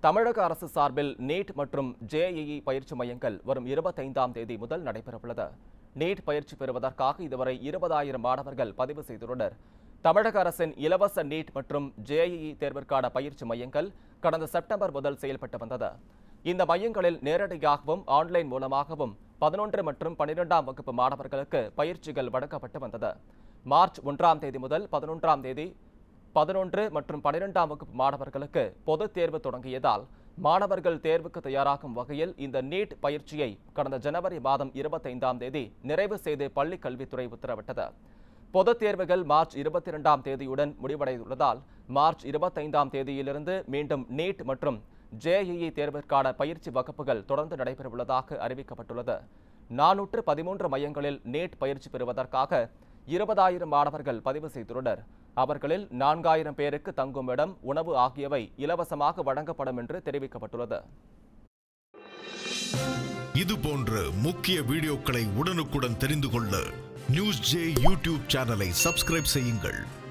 தமிழக அரசு சார்பில் நீட் மற்றும் ஜேஇஇ பயிற்சி மையங்கள் வரும் இருபத்தைந்தாம் தேதி முதல் நடைபெறவுள்ளது நீட் பயிற்சி பெறுவதற்காக இதுவரை இருபதாயிரம் மாணவர்கள் பதிவு செய்துள்ளனர் தமிழக அரசின் இலவச நீட் மற்றும் ஜேஇஇ தேர்விற்கான பயிற்சி மையங்கள் கடந்த செப்டம்பர் முதல் செயல்பட்டு வந்தது இந்த மையங்களில் நேரடியாகவும் ஆன்லைன் மூலமாகவும் பதினொன்று மற்றும் பன்னிரெண்டாம் வகுப்பு மாணவர்களுக்கு பயிற்சிகள் வழங்கப்பட்டு வந்தது மார்ச் ஒன்றாம் தேதி முதல் பதினொன்றாம் தேதி பதினொன்று மற்றும் பன்னிரெண்டாம் வகுப்பு மாணவர்களுக்கு பொதுத் தேர்வு தொடங்கியதால் மாணவர்கள் தேர்வுக்கு தயாராகும் வகையில் இந்த நீட் பயிற்சியை கடந்த ஜனவரி மாதம் இருபத்தைந்தாம் தேதி நிறைவு செய்து பள்ளிக் கல்வித்துறை உத்தரவிட்டது பொதுத் தேர்வுகள் மார்ச் இருபத்தி இரண்டாம் தேதியுடன் முடிவடைந்துள்ளதால் மார்ச் இருபத்தைந்தாம் தேதியிலிருந்து மீண்டும் நீட் மற்றும் ஜேஇஇ தேர்விற்கான பயிற்சி வகுப்புகள் தொடர்ந்து நடைபெறவுள்ளதாக அறிவிக்கப்பட்டுள்ளது நானூற்று பதிமூன்று மையங்களில் நீட் பயிற்சி பெறுவதற்காக இருபதாயிரம் மாணவர்கள் பதிவு செய்துள்ளனர் அவர்களில் நான்காயிரம் பேருக்கு தங்கும் இடம் உணவு ஆகியவை இலவசமாக வழங்கப்படும் என்று தெரிவிக்கப்பட்டுள்ளது இது போன்ற முக்கிய வீடியோக்களை உடனுக்குடன் தெரிந்து கொள்ள நியூஸ் ஜே யூடியூப் சேனலை சப்ஸ்கிரைப் செய்யுங்கள்